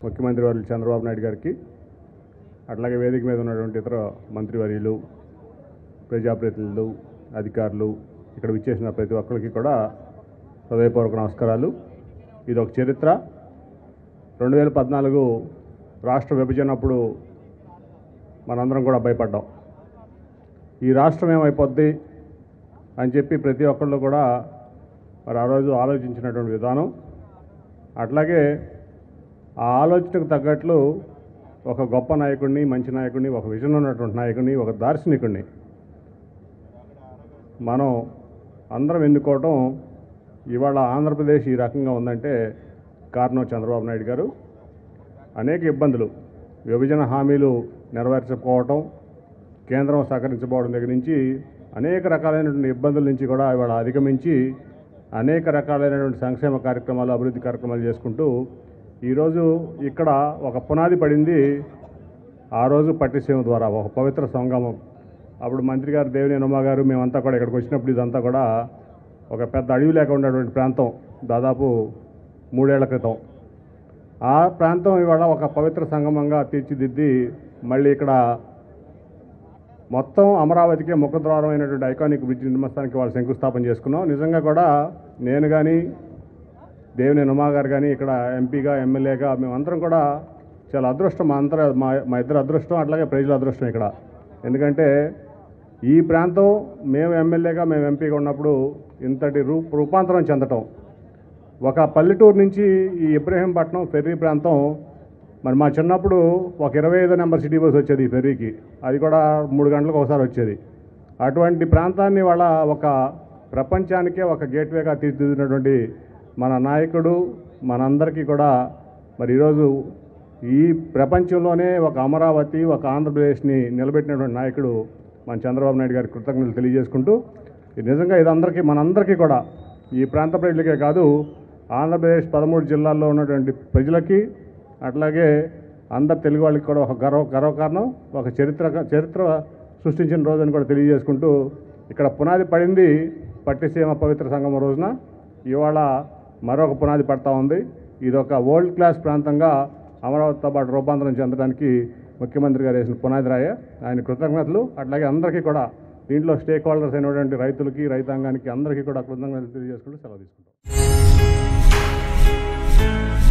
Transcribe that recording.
ముఖ్యమంత్రి వారు చంద్రబాబు నాయుడు గారికి అట్లాగే వేదిక మీద ఉన్నటువంటి ఇతర మంత్రివర్యులు ప్రజాప్రతినిధులు అధికారులు ఇక్కడ విచ్చేసిన ప్రతి ఒక్కరికి కూడా హృదయపూర్వక నమస్కారాలు ఇది ఒక చరిత్ర రెండు వేల పద్నాలుగు రాష్ట్ర విభజన అప్పుడు మనందరం కూడా భయపడ్డాం ఈ రాష్ట్రం ఏమైపోద్ది అని చెప్పి ప్రతి ఒక్కళ్ళు కూడా మరి ఆ రోజు ఆలోచించినటువంటి విధానం అట్లాగే ఆ ఆలోచనకు తగ్గట్లు ఒక గొప్ప నాయకుడిని మంచి నాయకుడిని ఒక విజన్ ఉన్నటువంటి నాయకుడిని ఒక దార్శనికుడిని మనం అందరం ఎన్నుకోవటం ఇవాళ ఆంధ్రప్రదేశ్ ఈ రకంగా ఉందంటే కారణం చంద్రబాబు నాయుడు గారు అనేక ఇబ్బందులు విభజన హామీలు నెరవేర్చకపోవటం కేంద్రం సహకరించబోవడం దగ్గర నుంచి అనేక రకాలైనటువంటి ఇబ్బందుల నుంచి కూడా ఇవాళ అధిగమించి అనేక రకాలైనటువంటి సంక్షేమ కార్యక్రమాలు అభివృద్ధి కార్యక్రమాలు చేసుకుంటూ ఈరోజు ఇక్కడ ఒక పునాది పడింది ఆ రోజు పట్టిసీమ ద్వారా ఒక పవిత్ర సంగమం అప్పుడు మంత్రి గారు దేవినేని ఉమా గారు మేమంతా కూడా ఇక్కడికి వచ్చినప్పుడు ఇదంతా కూడా ఒక పెద్ద అడవి లేక ఉన్నటువంటి ప్రాంతం దాదాపు మూడేళ్ల క్రితం ఆ ప్రాంతం ఇవాళ ఒక పవిత్ర సంగమంగా తీర్చిదిద్ది మళ్ళీ ఇక్కడ మొత్తం అమరావతికే ముఖద్వారం అయినటువంటి ఐకానిక్ బ్రిడ్జ్ నిర్మిస్తానికి వాళ్ళు శంకుస్థాపన చేసుకున్నాం నిజంగా కూడా నేను కానీ దేవినేని ఉమా గారు కానీ ఇక్కడ ఎంపీగా ఎమ్మెల్యేగా మేమందరం కూడా చాలా అదృష్టం మా అందరూ మా మా ఇద్దరు అదృష్టం అట్లాగే ప్రజల అదృష్టం ఇక్కడ ఎందుకంటే ఈ ప్రాంతం మేము ఎమ్మెల్యేగా మేము ఎంపీగా ఉన్నప్పుడు ఇంతటి రూ రూపాంతరం చెందటం ఒక పల్లెటూరు నుంచి ఈ ఇబ్రహీంపట్నం ఫెర్రీ ప్రాంతం మరి మా చిన్నప్పుడు ఒక ఇరవై ఐదో నెంబర్ సిటీ బస్ వచ్చేది ఈ ఫెర్రీకి అది కూడా మూడు గంటలకు ఒకసారి వచ్చేది అటువంటి ప్రాంతాన్ని వాళ్ళ ఒక ప్రపంచానికే ఒక గేట్వేగా తీర్చిదిద్దినటువంటి మన నాయకుడు మనందరికీ కూడా మరి ఈరోజు ఈ ప్రపంచంలోనే ఒక అమరావతి ఒక ఆంధ్రప్రదేశ్ని నిలబెట్టినటువంటి నాయకుడు మన చంద్రబాబు నాయుడు గారి కృతజ్ఞతలు తెలియజేసుకుంటూ ఇది నిజంగా ఇదందరికీ మనందరికీ కూడా ఈ ప్రాంత ప్రజలకే కాదు ఆంధ్రప్రదేశ్ పదమూడు జిల్లాల్లో ఉన్నటువంటి ప్రజలకి అట్లాగే అందరు తెలుగు వాళ్ళకి కూడా ఒక గర్వ గర్వకారణం ఒక చరిత్ర చరిత్ర సృష్టించిన రోజుని కూడా తెలియజేసుకుంటూ ఇక్కడ పునాది పడింది పట్టిసీమ పవిత్ర సంగమం రోజున ఇవాళ మరొక పునాది పడతా ఉంది ఇది ఒక వరల్డ్ క్లాస్ ప్రాంతంగా అమరావతితో పాటు రూపాంతరం చెందడానికి ముఖ్యమంత్రి గారు వేసిన పునాది రాయ ఆయన కృతజ్ఞతలు అట్లాగే అందరికీ కూడా దీంట్లో స్టేక్ హోల్డర్స్ అయినటువంటి రైతులకి రైతాంగానికి అందరికీ కూడా కృతజ్ఞతలు తెలియజేసుకుంటూ సెలవు తీసుకుంటాం